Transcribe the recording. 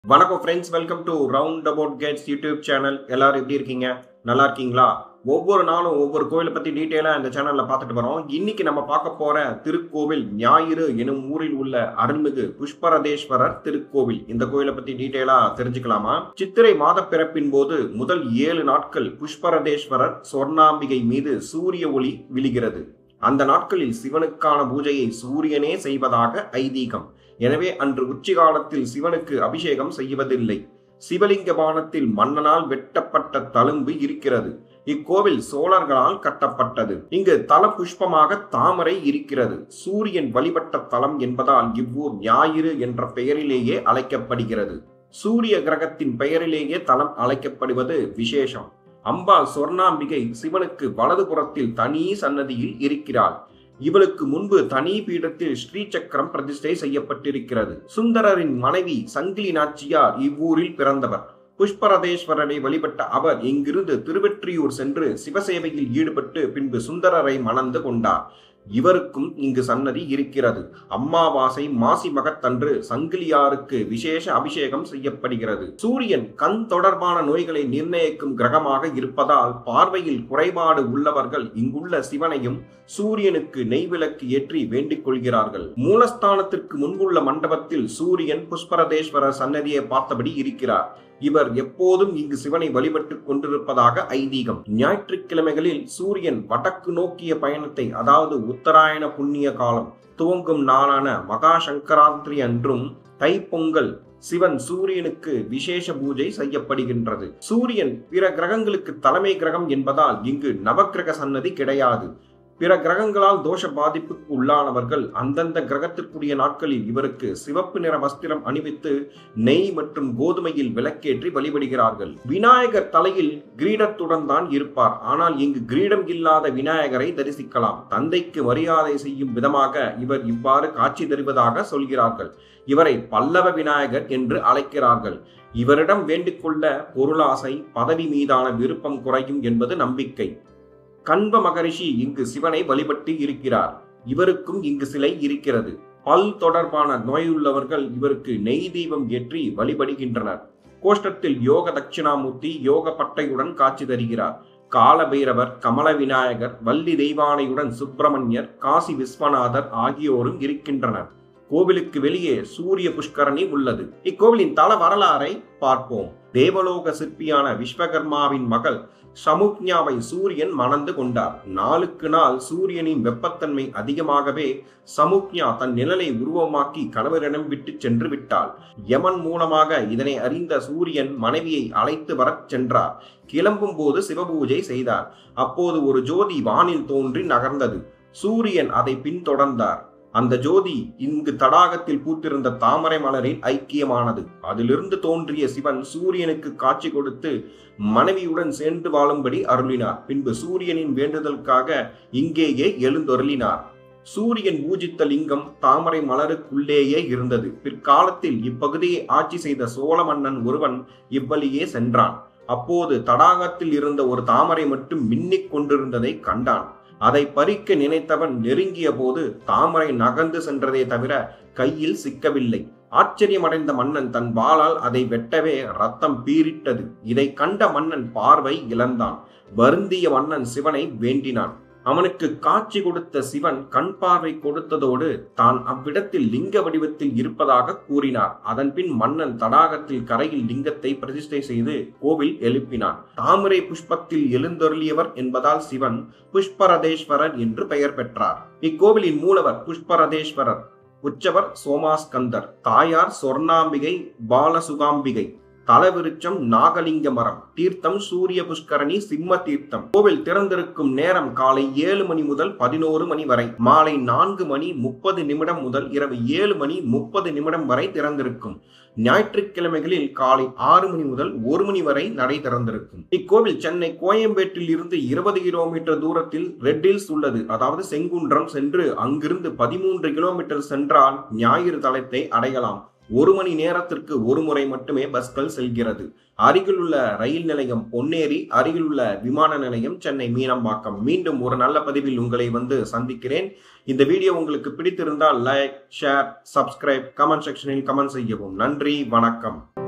வணக்கம் friends welcome to round about cats YouTube channel எல்லாரும் எப்படி இருக்கீங்க நல்லா இருக்கீங்களா ஒவ்வொரு நாளும் ஒவ்வொரு கோயிலை பத்தி டீட்டெயிலா இந்த சேனல்ல பார்த்துட்டு வரோம் இன்னைக்கு நம்ம பார்க்க போற திருக்கோவில் ஞாயிறு எனும் ஊரில் உள்ள அருள்மிகு புஷ்பரதேஸ்வரர் திருக்கோவில் இந்த கோயிலை பத்தி டீட்டெயிலா தெரிஞ்சுக்கலாமா சித்திரை மாத பிறப்பின் போது முதல் ஏழு நாட்கள் புஷ்பரதேஸ்வரர் சொர்ணாம்பிகை மீது சூரிய ஒளி விழுகிறது அந்த நாட்களில் சிவனுக்கான பூஜையை சூரியனே செய்வதாக ஐதீகம் எனவே அன்று உச்சிகாலத்தில் சிவனுக்கு அபிஷேகம் செய்வதில்லை சிவலிங்க பானத்தில் மன்னனால் வெட்டப்பட்ட தழும்பு இருக்கிறது இக்கோவில் சோழர்களால் கட்டப்பட்டது இங்கு தல புஷ்பமாக தாமரை இருக்கிறது சூரியன் வழிபட்ட தலம் என்பதால் இவ்வூர் ஞாயிறு என்ற பெயரிலேயே அழைக்கப்படுகிறது சூரிய கிரகத்தின் பெயரிலேயே தலம் அழைக்கப்படுவது விசேஷம் அம்பாள் சொர்ணாம்பிகை சிவனுக்கு வலதுபுறத்தில் தனி சன்னதியில் இருக்கிறாள் இவளுக்கு முன்பு தனி பீடத்தில் ஸ்ரீ சக்கரம் பிரதிஷ்டை செய்யப்பட்டிருக்கிறது சுந்தரரின் மனைவி சங்கிலி நாச்சியார் இவ்வூரில் பிறந்தவர் புஷ்பரதேஸ்வரரை வழிபட்ட அவர் இங்கிருந்து திருவெற்றியூர் சென்று சிவசேவையில் ஈடுபட்டு பின்பு சுந்தரரை மணந்து கொண்டார் இவருக்கும் இங்கு சன்னதி இருக்கிறது அம்மாவாசை மாசி மகத்தன்று சங்கிலியாருக்கு விசேஷ அபிஷேகம் செய்யப்படுகிறது சூரியன் கண் தொடர்பான நோய்களை நிர்ணயிக்கும் கிரகமாக இருப்பதால் பார்வையில் குறைபாடு உள்ளவர்கள் இங்குள்ள சிவனையும் சூரியனுக்கு நெய்விளக்கு ஏற்றி வேண்டிக் கொள்கிறார்கள் மூலஸ்தானத்திற்கு முன்புள்ள மண்டபத்தில் சூரியன் புஷ்பரதேஸ்வரர் சன்னதியை பார்த்தபடி இருக்கிறார் இவர் எப்போதும் இங்கு சிவனை வழிபட்டுக் கொண்டிருப்பதாக ஐதீகம் ஞாயிற்றுக்கிழமைகளில் சூரியன் வடக்கு நோக்கிய பயணத்தை அதாவது உத்தராயண புண்ணிய காலம் துவங்கும் நாளான மகா சங்கராந்திரி அன்றும் தைப்பொங்கல் சிவன் சூரியனுக்கு விசேஷ பூஜை செய்யப்படுகின்றது சூரியன் பிற கிரகங்களுக்கு தலைமை கிரகம் என்பதால் இங்கு நவக்கிரக சன்னதி கிடையாது பிற கிரகங்களால் தோஷ பாதிப்புக்கு உள்ளானவர்கள் அந்தந்த கிரகத்திற்குரிய நாட்களில் இவருக்கு சிவப்பு நிற வஸ்திரம் அணிவித்து நெய் மற்றும் கோதுமையில் விளக்கேற்றி வழிபடுகிறார்கள் விநாயகர் தலையில் கிரீடத்துடன் தான் இருப்பார் ஆனால் இங்கு கிரீடம் இல்லாத விநாயகரை தரிசிக்கலாம் தந்தைக்கு மரியாதை செய்யும் விதமாக இவர் இவ்வாறு காட்சி தருவதாக சொல்கிறார்கள் இவரை பல்லவ விநாயகர் என்று அழைக்கிறார்கள் இவரிடம் வேண்டிக்கொள்ள பொருளாசை பதவி மீதான விருப்பம் குறையும் என்பது நம்பிக்கை கண்ப மகரிஷி இங்கு சிவனை வழிபட்டு இருக்கிறார் இவருக்கும் இங்கு சிலை இருக்கிறது பல் தொடர்பான நோயுள்ளவர்கள் இவருக்கு நெய் தீபம் ஏற்றி வழிபடுகின்றனர் கோஷ்டத்தில் யோக தட்சிணாமூர்த்தி யோக பட்டையுடன் காட்சி தருகிறார் கால பைரவர் கமல விநாயகர் வள்ளி தெய்வானையுடன் சுப்பிரமணியர் காசி விஸ்வநாதர் ஆகியோரும் இருக்கின்றனர் கோவிலுக்கு வெளியே சூரிய புஷ்கரணி உள்ளது இக்கோவிலின் தல வரலாறை பார்ப்போம் தேவலோக சிற்பியான விஸ்வகர்மாவின் மகள் சமுக்ஞாவை சூரியன் மணந்து கொண்டார் நாளுக்கு நாள் சூரியனின் வெப்பத்தன்மை அதிகமாகவே சமுக்ஞா தன் நிழலை உருவமாக்கி கணவரிடம் விட்டு சென்று விட்டாள் யமன் மூலமாக இதனை அறிந்த சூரியன் மனைவியை அழைத்து வரச் சென்றார் கிளம்பும் போது சிவபூஜை செய்தார் அப்போது ஒரு ஜோதி வானில் தோன்றி நகர்ந்தது சூரியன் அதை பின்தொடர்ந்தார் அந்த ஜோதி இங்கு தடாகத்தில் பூத்திருந்த தாமரை மலரில் ஐக்கியமானது அதிலிருந்து தோன்றிய சிவன் சூரியனுக்கு காட்சி கொடுத்து மனைவியுடன் சேர்ந்து வாழும்படி அருளினார் பின்பு சூரியனின் வேண்டுதலுக்காக இங்கேயே எழுந்தொருளினார் சூரியன் பூஜித்த லிங்கம் தாமரை மலருக்குள்ளேயே இருந்தது பிற்காலத்தில் இப்பகுதியை ஆட்சி செய்த சோழ மன்னன் ஒருவன் இவ்வழியே சென்றான் அப்போது தடாகத்தில் இருந்த ஒரு தாமரை மட்டும் மின்னிக் கொண்டிருந்ததை கண்டான் அதை பறிக்க நினைத்தவன் நெருங்கிய போது தாமரை நகர்ந்து சென்றதே தவிர கையில் சிக்கவில்லை ஆச்சரியமடைந்த மன்னன் தன் வாளால் அதை வெட்டவே ரத்தம் பீரிட்டது இதை கண்ட மன்னன் பார்வை இழந்தான் வருந்திய மன்னன் சிவனை வேண்டினான் அவனுக்கு காட்சி கொடுத்த சிவன் கண் பார்வை கொடுத்ததோடு தான் அவ்விடத்தில் லிங்க வடிவத்தில் இருப்பதாக கூறினார் அதன்பின் மன்னன் தடாகத்தில் கரையில் லிங்கத்தை பிரதிஷ்டை செய்து கோவில் எழுப்பினான் தாமரை புஷ்பத்தில் எழுந்தருளியவர் என்பதால் சிவன் புஷ்பரதேஸ்வரர் என்று பெயர் பெற்றார் இக்கோவிலின் மூலவர் புஷ்பரதேஸ்வரர் உற்சவர் சோமாஸ்கந்தர் தாயார் சொர்ணாம்பிகை பாலசுகாம்பிகை தலவிருச்சம் நாகலிங்க மரம் தீர்த்தம் சூரிய புஷ்கரணி சிம்ம தீர்த்தம் கோவில் திறந்திருக்கும் நேரம் காலை ஏழு மணி முதல் பதினோரு மணி வரை மாலை நான்கு மணி முப்பது நிமிடம் முதல் இரவு ஏழு மணி முப்பது நிமிடம் வரை திறந்திருக்கும் ஞாயிற்றுக்கிழமைகளில் காலை ஆறு மணி முதல் ஒரு மணி வரை நடை திறந்திருக்கும் இக்கோவில் சென்னை கோயம்பேட்டில் இருந்து இருபது கிலோமீட்டர் தூரத்தில் ரெட் ஹில்ஸ் உள்ளது அதாவது செங்குன்றம் சென்று அங்கிருந்து பதிமூன்று கிலோமீட்டர் சென்றால் ஞாயிறு தளத்தை அடையலாம் ஒரு மணி நேரத்திற்கு ஒரு முறை மட்டுமே பஸ்கள் செல்கிறது அருகிலுள்ள ரயில் நிலையம் பொன்னேரி அருகிலுள்ள விமான நிலையம் சென்னை மீனம்பாக்கம் மீண்டும் ஒரு நல்ல பதிவில் உங்களை வந்து சந்திக்கிறேன் இந்த வீடியோ உங்களுக்கு பிடித்திருந்தால் லைக் ஷேர் சப்ஸ்கிரைப் கமெண்ட் செக்ஷனில் கமெண்ட் செய்யவும் நன்றி வணக்கம்